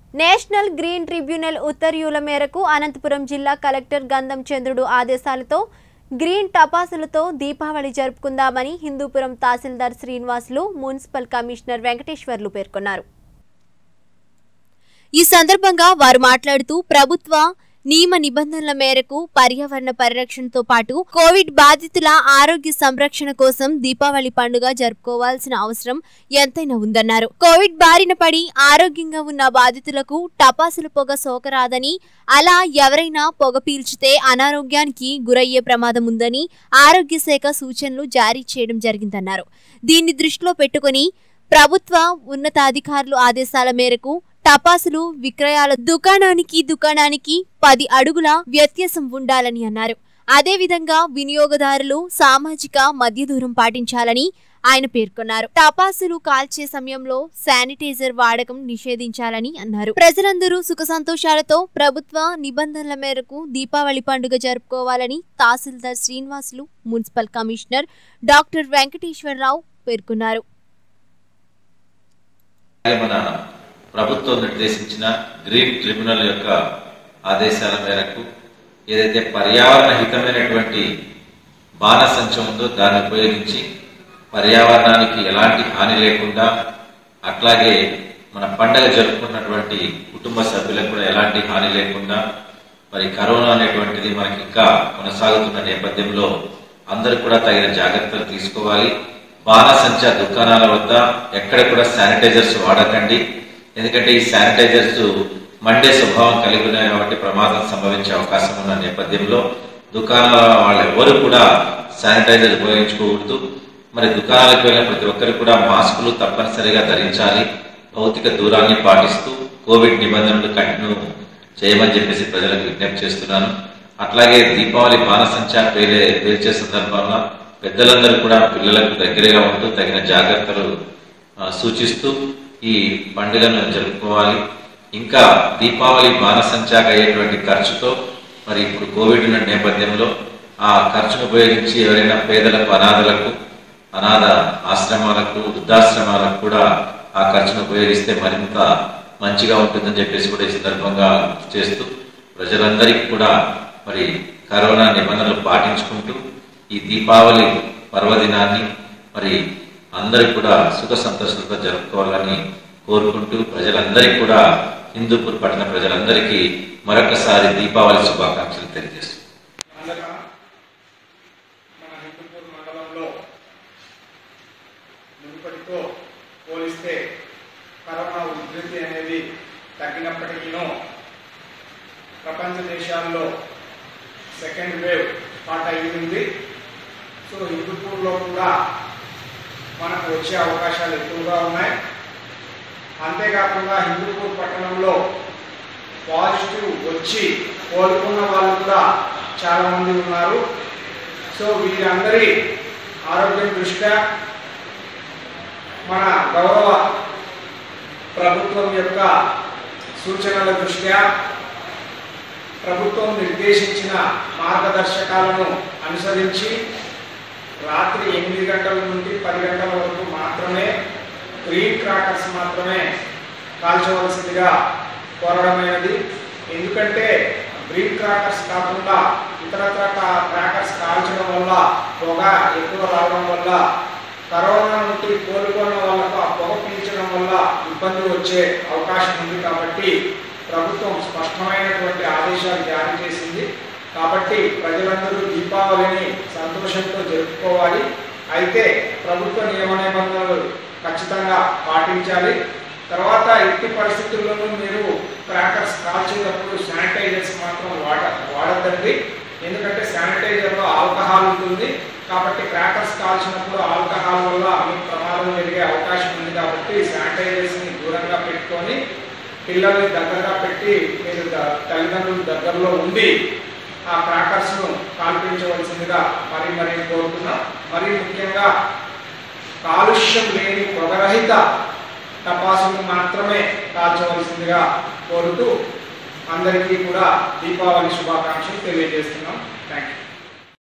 national green tribunal ఉత్తర్వుల మేరకు అనంతపురం జిల్లా కలెక్టర్ గంధం చంద్రుడు ఆదేశాలతో గ్రీన్ టపాసులతో దీపావళి జరుపుకుందామని హిందూపురం తహసీల్దార్ శ్రీనివాసులు మున్సిపల్ కమిషనర్ వెంకటేశ్వర్లు పేర్కొన్నారు ఈ సందర్భంగా వారు మాట్లాడుతూ ప్రభుత్వ నియమ నిబంధనల మేరకు పర్యావరణ పరిరక్షణతో పాటు కోవిడ్ బాధితుల ఆరోగ్య సంరక్షణ కోసం దీపావళి పండుగ జరుపుకోవాల్సిన అవసరం ఎంతైనా ఉందన్నారు కోవిడ్ బారిన పడి ఆరోగ్యంగా ఉన్న బాధితులకు టపాసుల పొగ సోకరాదని అలా ఎవరైనా పొగ పీల్చితే అనారోగ్యానికి గురయ్యే ప్రమాదం ఉందని ఆరోగ్య శాఖ సూచనలు జారీ చేయడం జరిగిందన్నారు దీన్ని దృష్టిలో పెట్టుకుని ప్రభుత్వ ఉన్నతాధికారులు ఆదేశాల మేరకు టపాసులు విక్రయాల దుకాణానికి దుకాణానికి పది అడుగుల వ్యత్యాసం ఉండాలని అన్నారు అదేవిధంగా వినియోగదారులు సామాజిక మధ్య దూరం పాటించాలని ఆయన పేర్కొన్నారు టపాసులు కాల్చే సమయంలో శానిటైజర్ వాడకం నిషేధించాలని అన్నారు ప్రజలందరూ సుఖ సంతోషాలతో ప్రభుత్వ నిబంధనల మేరకు దీపావళి పండుగ జరుపుకోవాలని తహసీల్దార్ Srinivasulu municipal commissioner doctor Venkateswararao పేర్కొన్నారు అలాగే మన ప్రభుత్వం నిర్దేశించిన గ్రీన్ ట్రిబ్యునల్ యొక్క ఆదేశాల మేరకు ఏదైతే పర్యావరణ హితమైనటువంటి బాణసంచం ఉందో దాన్ని ఉపయోగించి పర్యావరణానికి ఎలాంటి హాని లేకుండా అట్లాగే మన పండగ జరుపుకున్నటువంటి కుటుంబ సభ్యులకు కూడా ఎలాంటి హాని లేకుండా మరి కరోనా అనేటువంటిది మనకి ఇంకా కొనసాగుతున్న నేపథ్యంలో అందరూ కూడా తగిన జాగ్రత్తలు తీసుకోవాలి బాణసంచ దుకాణాల వద్ద ఎక్కడ కూడా శానిటైజర్స్ వాడకండి ఎందుకంటే ఈ శానిటైజర్స్ మండే స్వభావం కలిగి ఉన్నాయి కాబట్టి ప్రమాదం సంభవించే అవకాశం ఉన్న నేపథ్యంలో దుకాణాల వాళ్ళు ఎవరు కూడా శానిటైజర్ ఉపయోగించుకోకూడదు మరి దుకాణాలకు వెళ్ళిన ప్రతి ఒక్కరు కూడా మాస్కులు తప్పనిసరిగా ధరించాలి భౌతిక దూరాన్ని పాటిస్తూ కోవిడ్ నిబంధనలు కంటిన్యూ చేయమని చెప్పేసి ప్రజలకు విజ్ఞప్తి చేస్తున్నాను అట్లాగే దీపావళి బాణసంచా పేలే పేల్చే సందర్భంలో పెద్దలందరూ కూడా పిల్లలకు దగ్గరగా ఉంటూ తగిన జాగ్రత్తలు ఆ, సూచిస్తూ ఈ పండుగను జరుపుకోవాలి ఇంకా దీపావళి బాణసంచాకు అయ్యేటువంటి ఖర్చుతో మరి ఇప్పుడు కోవిడ్ ఉన్న నేపథ్యంలో ఆ ఖర్చును ఉపయోగించి ఎవరైనా పేదలకు అనాథలకు అనాథ ఆశ్రమాలకు వృద్ధాశ్రమాలకు కూడా ఆ ఖర్చును ఉపయోగిస్తే మరింత మంచిగా ఉంటుందని చెప్పేసి కూడా ఈ సందర్భంగా గుర్తు చేస్తూ ప్రజలందరికీ కూడా మరి కరోనా నిబంధనలు పాటించుకుంటూ ఈ దీపావళి పర్వదినాన్ని మరి అందరికి కూడా సుఖ సంతోషాలతో జరుపుకోవాలని కోరుకుంటూ ప్రజలందరికీ కూడా హిందూపూర్ పట్టణ ప్రజలందరికీ మరొకసారి దీపావళి శుభాకాంక్షలు తెలియజేస్తున్నాను పండగ మన హిందూపూర్ మండలంలో మునుపటితో పోలిస్తే కరోనా ఉధృతి అనేది తగ్గినప్పటికీనూ ప్రపంచ దేశాల్లో సెకండ్ వేవ్ స్టార్ట్ అయ్యింది సో హిందూపూర్లో కూడా మనకు వచ్చే అవకాశాలు ఎక్కువగా ఉన్నాయి అంతేకాకుండా హిందూపూర్ పట్టణంలో పాజిటివ్ వచ్చి కోలుకున్న వాళ్ళు కూడా చాలా మంది ఉన్నారు సో వీరందరి ఆరోగ్యం దృష్ట్యా మన గౌరవ ప్రభుత్వం యొక్క సూచనల దృష్ట్యా ప్రభుత్వం నిర్దేశించిన మార్గదర్శకాలను అనుసరించి రాత్రి ఎనిమిది గంటల నుండి పది గంటల వరకు మాత్రమే గ్రీన్ క్రాకర్స్ మాత్రమే కాల్చవలసిందిగా కోరడమైనది ఎందుకంటే గ్రీన్ క్రాకర్స్ కాకుండా ఇతరత్ర క్రాకర్స్ కాల్చడం వల్ల పొగ ఎక్కువ రావడం వల్ల కరోనా నుండి కోలుకున్న వాళ్ళకు ఆ పొగ పీల్చడం వల్ల ఇబ్బంది వచ్చే అవకాశం ఉంది కాబట్టి ప్రభుత్వం స్పష్టమైనటువంటి ఆదేశాలు జారీ చేసింది కాబట్టి ప్రజలందరూ దీపావళిని సంతోషంతో జరుపుకోవాలి అయితే ప్రభుత్వ నియమ నిబంధనలు ఖచ్చితంగా పాటించాలి తర్వాత ఎట్టి పరిస్థితుల్లోనూ మీరు క్రాకర్స్ కాల్చేటప్పుడు శానిటైజర్స్ మాత్రం వాడ వాడద్దండి ఎందుకంటే శానిటైజర్లో ఆల్కహాల్ ఉంటుంది కాబట్టి క్రాకర్స్ కాల్చినప్పుడు ఆల్కహాల్ వల్ల మీకు ప్రమాదం జరిగే అవకాశం ఉంది కాబట్టి శానిటైజర్స్ని దూరంగా పెట్టుకొని పిల్లల్ని దగ్గరగా పెట్టి మీరు ద- తల్లిదండ్రులు దగ్గరలో ఉండి ఆ క్రాకర్స్ను కాల్పించవలసిందిగా మరీ మరీ కోరుతున్నాం మరీ ముఖ్యంగా కాలుష్యం లేని పొగరహిత టపాసులు మాత్రమే కాల్చవలసిందిగా కోరుతూ అందరికీ కూడా దీపావళి శుభాకాంక్షలు తెలియజేస్తున్నాం థ్యాంక్ యూ